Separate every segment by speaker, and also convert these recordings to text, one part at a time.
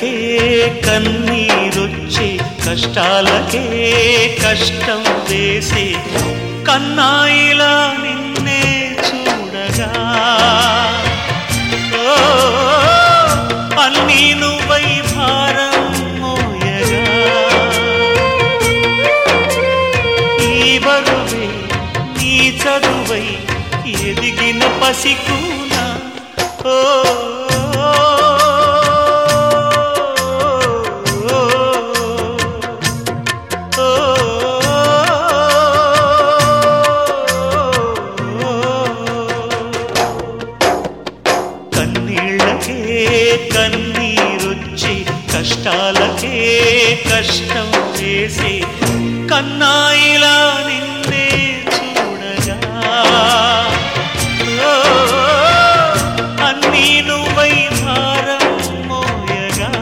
Speaker 1: కన్నీళ్ళకే కన్నీరొచ్చే కష్టాలకే కష్టం వేసే కన్నాయిలా నిన్నే చూడగా ఓ, అన్నీ నువ్వై భారం మోయగా ఈ బరువే నీ చదువై ఎదిగిన పసికూన ఓ కన్నీళ్ళకే కన్నీరొచ్చి కష్టాలకే కష్టం చేసి కన్నాయిలా నిన్నే చూడగా ఓ, అన్నీ నువ్వై భారం మోయగా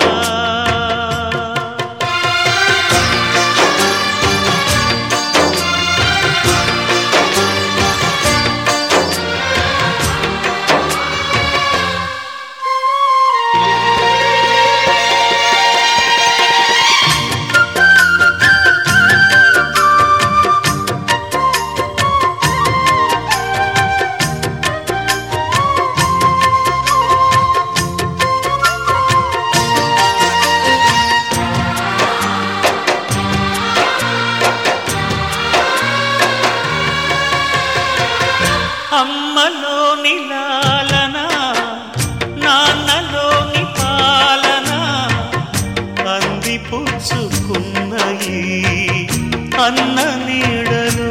Speaker 1: అమ్మలోని లాలన నాన్నలోని పాలన అంది పుచ్చుకున్న ఈ అన్న నీడలు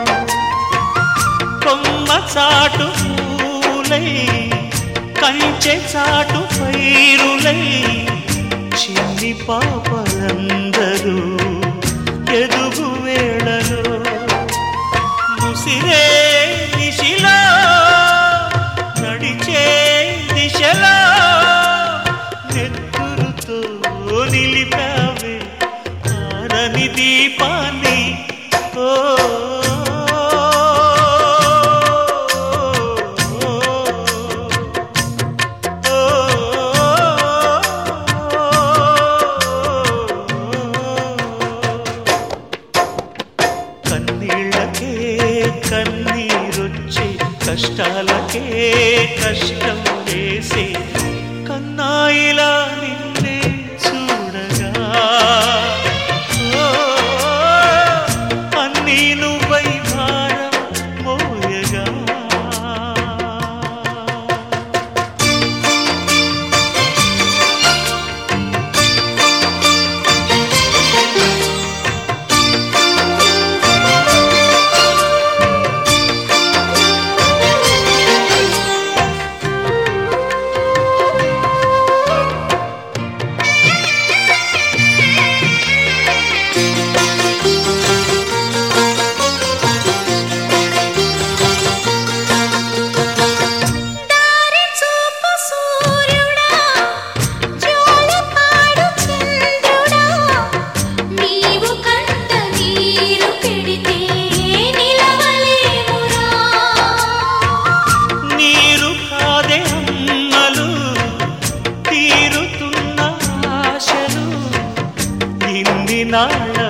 Speaker 1: కొమ్మ చాటు పూలై కంచె చాటు పైరులై చిన్ని పాపలందరూ ఎదుగు వేళలో ముసిరే దిశలో నడిచే దిశలో నెత్తురుతో నిలిపావే ఆరని దీపాన్ని ఓ కన్నీళ్ళకే కన్నీరొచ్చి కష్టాలకే కష్టం వేసి కన్నాయిలా నిన్నే చూడగా ఓ, అన్నీ నువ్వై భారం మోయగా
Speaker 2: దారి చూపు సూర్యుడా జోలపాడు చంద్రుడా నీవు కంట నీరు పెడితే నిలవలేమురా
Speaker 1: నీరు కాదే అమ్మలు తీరుతున్న ఆశలు ఇన్ని నాళ్ళ